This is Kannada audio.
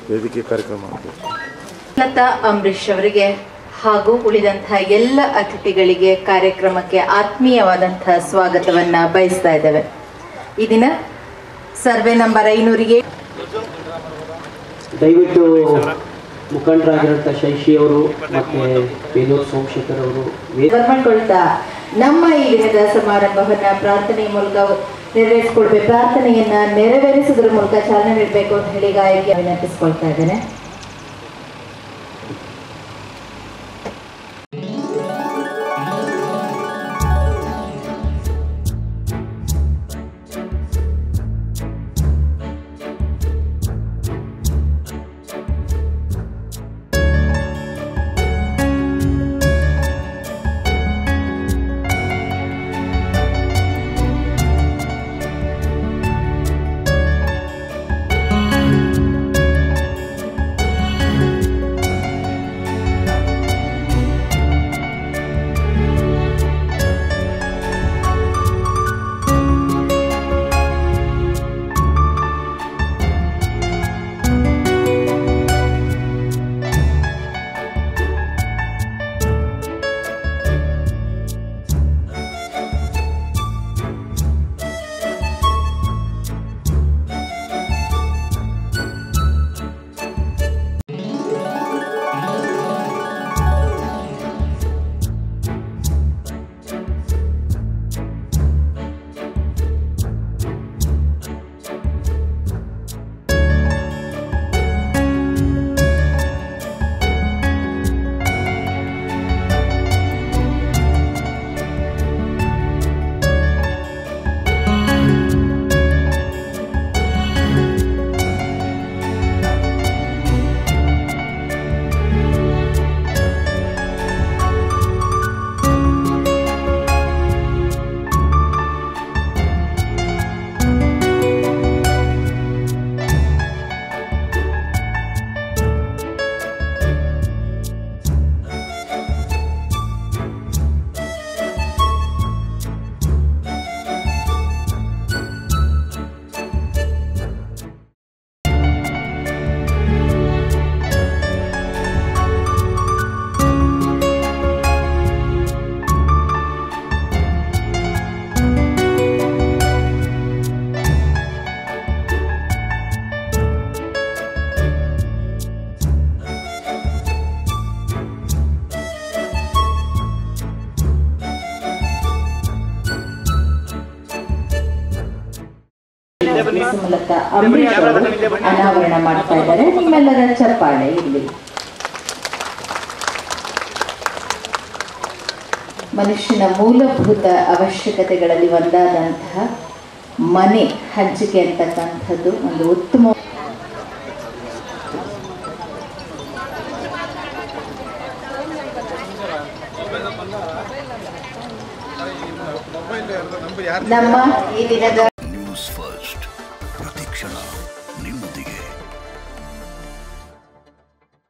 ವೇದಿಕೆ ಕಾರ್ಯಕ್ರಮ ಆಗಬೇಕು ಲತಾ ಅಂಬರೀಶ್ ಅವರಿಗೆ ಹಾಗೂ ಉಳಿದಂತಹ ಎಲ್ಲ ಅತಿಥಿಗಳಿಗೆ ಕಾರ್ಯಕ್ರಮಕ್ಕೆ ಆತ್ಮೀಯವಾದಂತಹ ಸ್ವಾಗತವನ್ನ ಬಯಸ್ತಾ ಇದ್ದೇವೆ ಈ ದಿನ ಸರ್ವೆ ನಂಬರ್ ಐನೂರಿಗೆ ದಯವಿಟ್ಟು ಮುಖಂಡರಾಗಿರುವಂಥ ಶಶಿ ಅವರು ಮತ್ತು ಬೇಲೂರು ಸೋಮಶೇಖರ್ ಅವರು ವೇ- ಬರ್ಮಣ್ಕೊಳ್ತಾ ನಮ್ಮ ಈ ದಿನದ ಸಮಾರಂಭವನ್ನ ಪ್ರಾರ್ಥನೆಯ ಮೂಲಕ ನೆರವೇರಿಸಿಕೊಳ್ಬೇಕು ಪ್ರಾರ್ಥನೆಯನ್ನ ನೆರವೇರಿಸುವುದರ ಮೂಲಕ ಚಾಲನೆ ನೀಡಬೇಕು ಅಂತ ಹೇಳಿ ಗಾಯಕಿ ವಿನಂತಿಸ್ಕೊಳ್ತಾ ಇದ್ದೇನೆ ಮೂಲಕ ಅಂಬರೀಶ್ ಅವರು ಅನಾವರಣ ಮಾಡ್ತಾ ಇದ್ದಾರೆ ನಿಮ್ಮೆಲ್ಲರ ಚಪ್ಪಾಳೆ ಇಲ್ಲಿ ಮನುಷ್ಯನ ಮೂಲಭೂತ ಅವಶ್ಯಕತೆಗಳಲ್ಲಿ ಒಂದಾದಂತಹ ಮನೆ ಹಂಚಿಕೆ ಅಂತಕ್ಕಂಥದ್ದು ಒಂದು ಉತ್ತಮ ನಮ್ಮ ಈ ದಿನದ